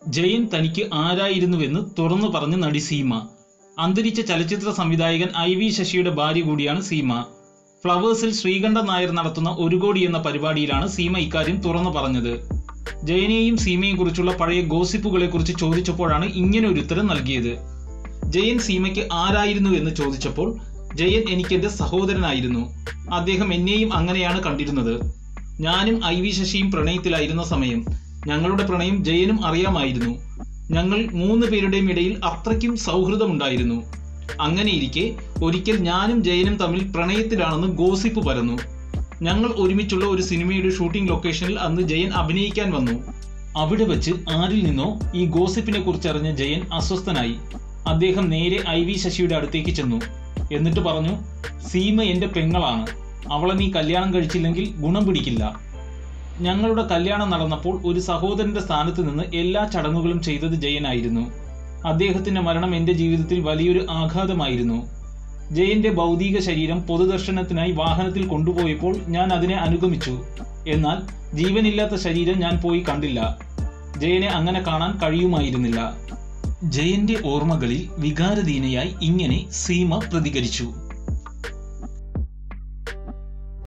ജയൻ തനിക്ക് ആരായിരുന്നുവെന്ന് തുറന്നു പറഞ്ഞ് നടി സീമ അന്തരിച്ച ചലച്ചിത്ര സംവിധായകൻ ഐ വി ശശിയുടെ ഭാര്യ കൂടിയാണ് സീമ ഫ്ലവേഴ്സിൽ ശ്രീകണ്ഠൻ നായർ നടത്തുന്ന ഒരു കോടി എന്ന പരിപാടിയിലാണ് സീമ ഇക്കാര്യം തുറന്നു പറഞ്ഞത് ജയനെയും സീമയെയും കുറിച്ചുള്ള പഴയ ഗോസിപ്പുകളെ കുറിച്ച് ചോദിച്ചപ്പോഴാണ് ഇങ്ങനെ ഒരു ഉത്തരം നൽകിയത് ജയൻ സീമയ്ക്ക് ആരായിരുന്നു എന്ന് ചോദിച്ചപ്പോൾ ജയൻ എനിക്ക് എന്റെ സഹോദരനായിരുന്നു അദ്ദേഹം എന്നെയും അങ്ങനെയാണ് കണ്ടിരുന്നത് ഞാനും ഐ വി ശശിയും പ്രണയത്തിലായിരുന്ന സമയം ഞങ്ങളുടെ പ്രണയം ജയനും അറിയാമായിരുന്നു ഞങ്ങൾ മൂന്ന് പേരുടെയും ഇടയിൽ അത്രയ്ക്കും സൗഹൃദമുണ്ടായിരുന്നു അങ്ങനെയിരിക്കെ ഒരിക്കൽ ഞാനും ജയനും തമ്മിൽ പ്രണയത്തിലാണെന്ന് ഗോസിപ്പ് പരന്നു ഞങ്ങൾ ഒരുമിച്ചുള്ള ഒരു സിനിമയുടെ ഷൂട്ടിംഗ് ലൊക്കേഷനിൽ അന്ന് ജയൻ അഭിനയിക്കാൻ വന്നു അവിടെ വെച്ച് ആരിൽ നിന്നോ ഈ ഗോസിപ്പിനെ കുറിച്ചറിഞ്ഞ ജയൻ അസ്വസ്ഥനായി അദ്ദേഹം നേരെ ഐ വി ശശിയുടെ അടുത്തേക്ക് ചെന്നു എന്നിട്ട് പറഞ്ഞു സീമ എന്റെ പെങ്ങളാണ് അവളെ നീ കല്യാണം കഴിച്ചില്ലെങ്കിൽ ഗുണം പിടിക്കില്ല ഞങ്ങളുടെ കല്യാണം നടന്നപ്പോൾ ഒരു സഹോദരന്റെ സ്ഥാനത്ത് നിന്ന് എല്ലാ ചടങ്ങുകളും ചെയ്തത് ജയനായിരുന്നു അദ്ദേഹത്തിന്റെ മരണം എന്റെ ജീവിതത്തിൽ വലിയൊരു ആഘാതമായിരുന്നു ജയന്റെ ഭൗതിക ശരീരം പൊതുദർശനത്തിനായി വാഹനത്തിൽ കൊണ്ടുപോയപ്പോൾ ഞാൻ അതിനെ അനുഗമിച്ചു എന്നാൽ ജീവനില്ലാത്ത ശരീരം ഞാൻ പോയി കണ്ടില്ല ജയനെ അങ്ങനെ കാണാൻ കഴിയുമായിരുന്നില്ല ജയന്റെ ഓർമ്മകളിൽ വികാരധീനയായി ഇങ്ങനെ സീമ പ്രതികരിച്ചു